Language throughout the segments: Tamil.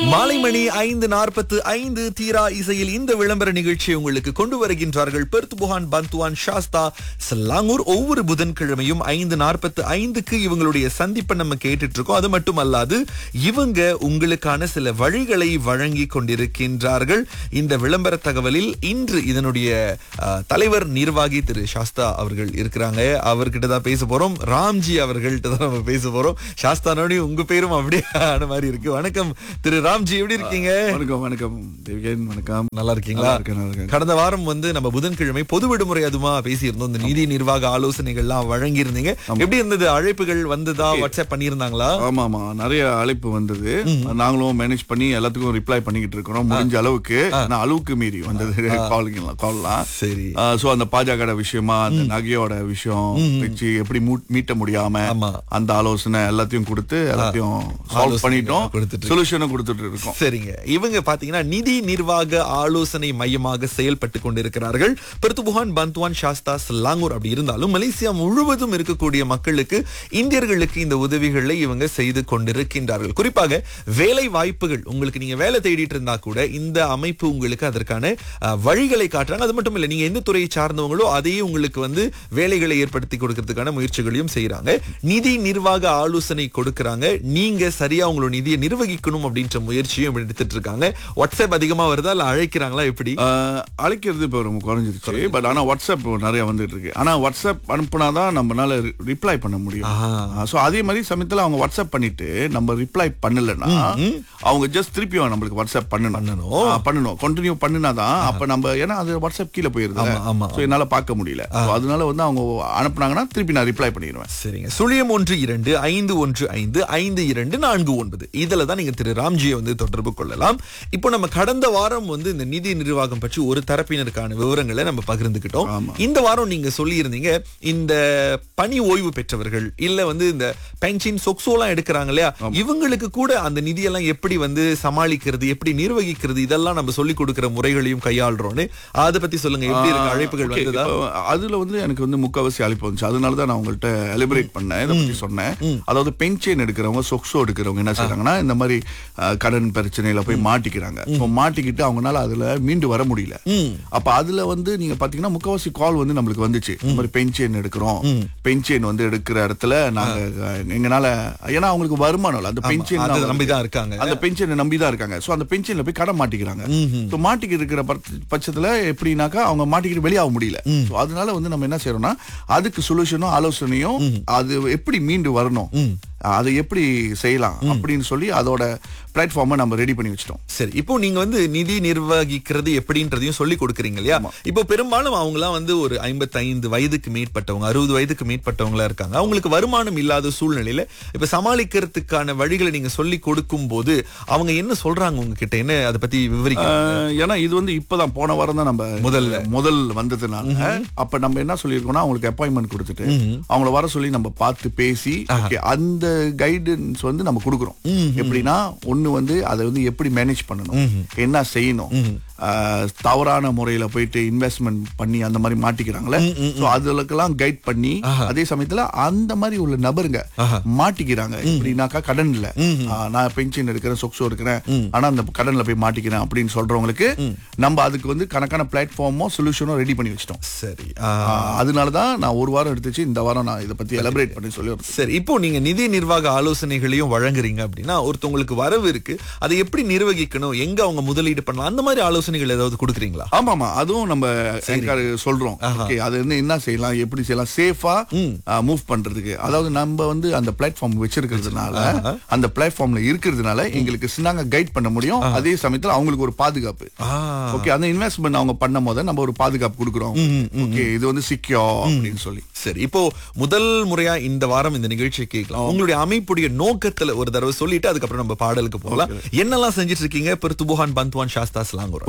மாலை மணி ஐந்து நாற்பத்து ஐந்து தீரா இசையில் இந்த விளம்பர நிகழ்ச்சியை உங்களுக்கு கொண்டு வருகின்றார்கள் பெர்துபுகான் பந்துவான் சாஸ்தா சலாங்கூர் ஒவ்வொரு புதன்கிழமையும் ஐந்து நாற்பத்து ஐந்துக்கு இவங்களுடைய சந்திப்பை நம்ம கேட்டுட்டு இருக்கோம் அது மட்டுமல்லாது இவங்க உங்களுக்கான சில வழிகளை வழங்கி கொண்டிருக்கின்றார்கள் இந்த விளம்பர தகவலில் இன்று இதனுடைய அஹ், தலைவர் நிர்வாகி திரு சாஸ்தா அவர்கள் இருக்கிறாங்க அவர்கிட்ட தான் பேச போறோம் ராம்ஜி அவர்கள்ட்ட தான் நம்ம பேச போறோம் சாஸ்தானோடய உங்க பேரும் அப்படியே ஆன மாதிரி இருக்கு வணக்கம் திரு ராம்ஜி எப்படி இருக்கீங்க வணக்கம் வணக்கம் தேவிகன் வணக்கம் நல்லா இருக்கீங்களா நல்லா இருக்கேன், நல்லா இருக்கேன். கடந்த வாரம் வந்து நம்ம புதன்கிழமை பொது விடுமுறை அதுமா பேசியிருந்தோம் இந்த நிதி நிர்வாக ஆலோசனைகள்லாம் வழங்கி இருந்தீங்க எப்படி இருந்தது அழைப்புகள் வந்ததா வாட்ஸ்அப் பண்ணியிருந்தாங்களா ஆமா ஆமா நிறைய அழைப்பு வந்தது நாங்களும் மேனேஜ் பண்ணி எல்லாத்துக்கும் ரிப்ளை பண்ணிக்கிட்டு இருக்கிறோம் முடிஞ்ச அளவுக்கு ஆனா அளவுக்கு மீறி வந்தது காலிங் கால்லாம் சரி சோ அந்த பாஜக விஷயமா அந்த நகையோட விஷயம் வச்சு எப்படி மூ- மீட்ட முடியாம ஆமா. அந்த ஆலோசனை எல்லாத்தையும் கொடுத்து எல்லாத்தையும் சால்வ் ஆலோசனை பண்ணிட்டோம் கொடுத்துட்டு சொல்யூஷனும் கொடுத்துட்டு இருக்கோம் சரிங்க இவங்க பாத்தீங்கன்னா நிதி நிர்வாக ஆலோசனை மையமாக செயல்பட்டு கொண்டிருக்கிறார்கள் பெருத்துபுகான் பந்த்வான் சாஸ்தா ஸ்லாங்கூர் அப்படி இருந்தாலும் மலேசியா முழுவதும் இருக்கக்கூடிய மக்களுக்கு இந்தியர்களுக்கு இந்த உதவிகளை இவங்க செய்து கொண்டிருக்கின்றார்கள் குறிப்பாக வேலை வாய்ப்புகள் உங்களுக்கு நீங்க வேலை தேடிட்டு இருந்தா கூட இந்த அமைப்பு உங்களுக்கு அதற்கான அஹ், வழிகளை காட்டுறாங்க அது மட்டும் இல்ல நீங்க எந்த துறையை சார்ந்தவங்களோ அதையே உங்களுக்கு வந்து வேலைகளை ஏற்படுத்தி கொடுக்கறதுக்கான முயற்சிகளையும் செய்யறாங்க நிதி நிர்வாக ஆலோசனை கொடுக்கறாங்க நீங்க சரியா உங்களோட நிதியை நிர்வகிக்கணும் அப்படின்ற முயற்சியும் எடுத்துட்டு இருக்காங்க வாட்ஸ்அப் அதிகமா வருதா இல்ல அழைக்கிறாங்களா எப்படி ஆஹ், அழைக்கிறது இப்போ ரொம்ப குறைஞ்சிருச்சு பட் ஆனா வாட்ஸ்அப் நிறைய வந்துட்டு இருக்கு ஆனா வாட்ஸ்அப் அனுப்புனாதான் நம்மளால ரிப்ளை பண்ண முடியும் சோ அதே மாதிரி சமயத்துல அவங்க வாட்ஸ்அப் பண்ணிட்டு நம்ம ரிப்ளை பண்ணலன்னா அவங்க ஜஸ்ட் திருப்பி நம்மளுக்கு வாட்ஸ்அப் பண்ணணும் பண்ணணும். ஆ, பண்ணணும் கண்டினியூ பண்ணினாதான் அப்ப நம்ம ஏன்னா அது வாட்ஸ்அப் கீழே போயிருது ஆமா, ஆமா. சோ என்னால பார்க்க முடியல So அதனால வந்து அவங்க அனுப்புனாங்கன்னா திருப்பி நான் ரிப்ளை பண்ணிடுவேன் சரிங்க சுழியம் ஒன்று இரண்டு ஐந்து ஒன்று ஐந்து ஐந்து இரண்டு நான்கு ஒன்பது இதுல தான் நீங்க திரு ராம்ஜியை வந்து தொடர்பு கொள்ளலாம் இப்போ நம்ம கடந்த வாரம் வந்து இந்த நிதி நிர்வாகம் பற்றி ஒரு தரப்பினருக்கான விவரங்களை நம்ம பகிர்ந்துக்கிட்டோம் ஆமா. இந்த வாரம் நீங்க சொல்லியிருந்தீங்க இந்த பணி ஓய்வு பெற்றவர்கள் இல்ல வந்து இந்த பென்ஷன் சொக்சோலாம் எடுக்கிறாங்க இல்லையா இவங்களுக்கு கூட அந்த நிதியெல்லாம் எப்படி வந்து சமாளிக்கிறது எப்படி நிர்வகிக்கிறது இதெல்லாம் நம்ம சொல்லி கொடுக்கிற முறைகளையும் கையாளுறோம்னு அதை பத்தி சொல்லுங்க எப்படி இருக்கு அழைப்புகள் Okay, வந்ததா இப்போ அதுல வந்து எனக்கு வந்து முக்காவாசி அழைப்பு வந்துச்சு அதனால தான் நான் உங்கள்கிட்ட எலிபரேட் பண்ணேன் இதை பத்தி சொன்னேன் அதாவது பென்ஷன் எடுக்கிறவங்க சொக்ஸோ எடுக்கிறவங்க என்ன செய்றாங்கன்னா இந்த மாதிரி அஹ், கடன் பிரச்சனையில போய் மாட்டிக்கிறாங்க இப்போ மாட்டிக்கிட்டு அவங்கனால அதுல மீண்டு வர முடியல அப்ப அதுல வந்து நீங்க பாத்தீங்கன்னா முக்காவாசி கால் வந்து நம்மளுக்கு வந்துச்சு இந்த மாதிரி பென்ஷன் எடுக்கிறோம் பென்ஷன் வந்து எடுக்கிற இடத்துல நாங்க அஹ், எங்கனால ஏன்னா அவங்களுக்கு வருமானம் இல்லை அந்த பென்ஷன் அதை நம்பிதான் இருக்காங்க. அந்த பென்ஷனை நம்பி தான் இருக்காங்க சோ அந்த பென்ஷன்ல போய் கடன் மாட்டிக்கிறாங்க சோ மாட்டிக்கிட்டு இருக்கிற பட்ச- பட்சத்துல எப்படின்னாக்கா அவங்க மாட்டிக்கிட்டு வெளியாக முடியல சோ அதனால வந்து நம்ம என்ன செய்யறோம்னா அதுக்கு சொல்யூஷனும் ஆலோசனையும் அது எப்படி மீண்டு வரணும் அதை எப்படி செய்யலாம் அப்படின்னு சொல்லி அதோட பிளாட்ஃபார்மை நம்ம ரெடி பண்ணி வச்சிட்டோம் சரி இப்போ நீங்க வந்து நிதி நிர்வகிக்கிறது எப்படின்றதையும் சொல்லி கொடுக்குறீங்க இல்லையா இப்போ பெரும்பாலும் அவங்கலாம் வந்து ஒரு 55 வயதுக்கு மேற்பட்டவங்க அறுபது வயதுக்கு மேற்பட்டவங்களா இருக்காங்க அவங்களுக்கு வருமானம் இல்லாத சூழ்நிலையில இப்ப சமாளிக்கிறதுக்கான வழிகளை நீங்க சொல்லி கொடுக்கும் போது அவங்க என்ன சொல்றாங்க உங்ககிட்ட என்ன அதை பத்தி விவரிக்க அஹ், ஏன்னா இது வந்து இப்பதான் போன வாரம் தான் நம்ம முதல்ல. முதல் வந்ததுனால அப்ப நம்ம என்ன சொல்லியிருக்கோம்னா அவங்களுக்கு அப்பாயின்மெண்ட் கொடுத்துட்டு அவங்கள வர சொல்லி நம்ம பார்த்து பேசி okay, அந்த கைடன்ஸ் வந்து நம்ம கொடுக்குறோம் எப்படின்னா ஒண்ணு வந்து அதை வந்து எப்படி மேனேஜ் பண்ணணும் என்ன செய்யணும் அஹ், தவறான முறையில போயிட்டு இன்வெஸ்ட்மெண்ட் பண்ணி அந்த மாதிரி மாட்டிக்கிறாங்களே சோ அதுலக்கெல்லாம் கைட் பண்ணி அதே சமயத்துல அந்த மாதிரி உள்ள நபருங்க மாட்டிக்கிறாங்க எப்படின்னாக்கா கடன் இல்ல ஆஹ், நான் பென்ஷன் எடுக்கிறேன் சொக்ஸோ இருக்கிறேன் ஆனா அந்த கடன்ல போய் மாட்டிக்கிறேன் அப்படின்னு சொல்றவங்களுக்கு நம்ம அதுக்கு வந்து கணக்கான பிளாட்ஃபார்மோ சொல்யூஷனோ ரெடி பண்ணி வச்சிட்டோம் சரி ஆ, ஆஹ், அதனாலதான் நான் ஒரு வாரம் எடுத்துச்சு இந்த வாரம் நான் இதை பத்தி எலபரேட் பண்ணி சொல்லி வரேன். சரி இப்போ நீங்க நிதி நிர்வாக ஆலோசனைகளையும் வழங்குறீங்க அப்படின்னா ஒருத்தவங்களுக்கு வரவு இருக்கு அதை எப்படி நிர்வகிக்கணும் எங்க அவங்க முதலீடு பண்ணலாம் அந்த மாதிரி ஆலோசனைகள் ஏதாவது கொடுக்குறீங்களா ஆமா ஆமா அதுவும் நம்ம எனக்கு சொல்றோம் ஓகே அது வந்து என்ன செய்யலாம் எப்படி செய்யலாம் சேஃபா மூவ் பண்றதுக்கு அதாவது நம்ம வந்து அந்த பிளாட்ஃபார்ம் வச்சிருக்கிறதுனால அந்த பிளாட்ஃபார்ம்ல இருக்கிறதுனால எங்களுக்கு சின்னாங்க கைட் பண்ண முடியும் அதே சமயத்துல அவங்களுக்கு ஒரு பாதுகாப்பு ஆ, ஓகே அந்த இன்வெஸ்ட்மெண்ட் அவங்க பண்ணும் போது நம்ம ஒரு பாதுகாப்பு கொடுக்குறோம் ஓகே இது வந்து சிக்கியோ அப்படின்னு சொல்லி சரி இப்போ முதல் முறையா இந்த வாரம் இந்த நிகழ்ச்சியை கேட்கலாம் உங்களுடைய அமைப்புடைய நோக்கத்துல ஒரு தடவை சொல்லிட்டு அதுக்கப்புறம் நம்ம பாடலுக்கு போகலாம் என்னெல்லாம் செஞ்சிட்டு இருக்கீங்க பெருத்துபுகான் பந்த்வான் சாஸ்தா ஸ்லாங்கூர்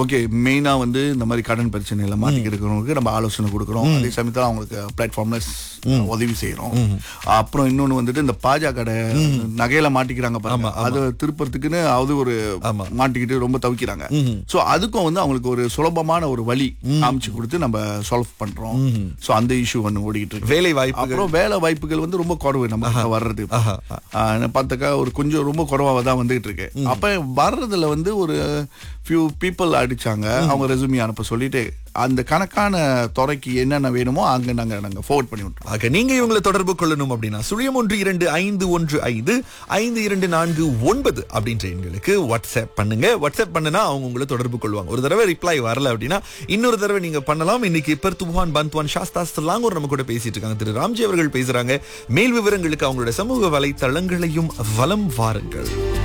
ஓகே மெயினா வந்து இந்த மாதிரி கடன் பிரச்சனையில மாட்டிக்க இருக்கிறவங்களுக்கு நம்ம ஆலோசனை கொடுக்குறோம் அதே சமயத்துல அவங்களுக்கு பிளாட்ஃபார்ம்ல உதவி செய்யறோம் அப்புறம் இன்னொன்னு வந்துட்டு இந்த பாஜக கடை நகையில மாட்டிக்கிறாங்க பாருங்க அதை திருப்பறதுக்குன்னு அது ஒரு ஆமா. மாட்டிக்கிட்டு ரொம்ப தவிக்கிறாங்க சோ அதுக்கும் வந்து அவங்களுக்கு ஒரு சுலபமான ஒரு வழி காமிச்சு கொடுத்து நம்ம சால்வ் பண்றோம் சோ அந்த இஷ்யூ ஒண்ணு ஓடிட்டு இருக்கு வேலை வாய்ப்பு அப்புறம் வேலை வாய்ப்புகள் வந்து ரொம்ப குறைவு நம்ம கிட்ட வர்றது ஆஹா. ஆஹ் பார்த்தாக்கா ஒரு கொஞ்சம் ரொம்ப குறைவாக தான் வந்துகிட்டு இருக்கு அப்ப வர்றதுல வந்து ஒரு ஃபியூ பீப்புள் அடிச்சாங்க அவங்க ரெசுமி அனுப்ப சொல்லிட்டு அந்த கணக்கான துறைக்கு என்னென்ன வேணுமோ அங்க நாங்க நாங்க ஃபார்வர்ட் பண்ணி விட்டுறோம் ஆக நீங்க இவங்களை தொடர்பு கொள்ளணும் அப்படின்னா சுழியம் ஒன்று இரண்டு ஐந்து ஒன்று ஐந்து ஐந்து இரண்டு நான்கு ஒன்பது அப்படின்ற எண்களுக்கு வாட்ஸ்அப் பண்ணுங்க வாட்ஸ்அப் பண்ணுனா அவங்க உங்களை தொடர்பு கொள்வாங்க ஒரு தடவை ரிப்ளை வரல அப்படின்னா இன்னொரு தடவை நீங்க பண்ணலாம் இன்னைக்கு பெர்துவான் பந்த்வான் சாஸ்தா ஸ்லாங்கூர் நம்ம கூட பேசிட்டு இருக்காங்க திரு ராம்ஜி அவர்கள் பேசுறாங்க மேல் விவரங்களுக்கு அவங்களோட சமூக வலைத்தளங்களையும் வலம் வாருங்கள்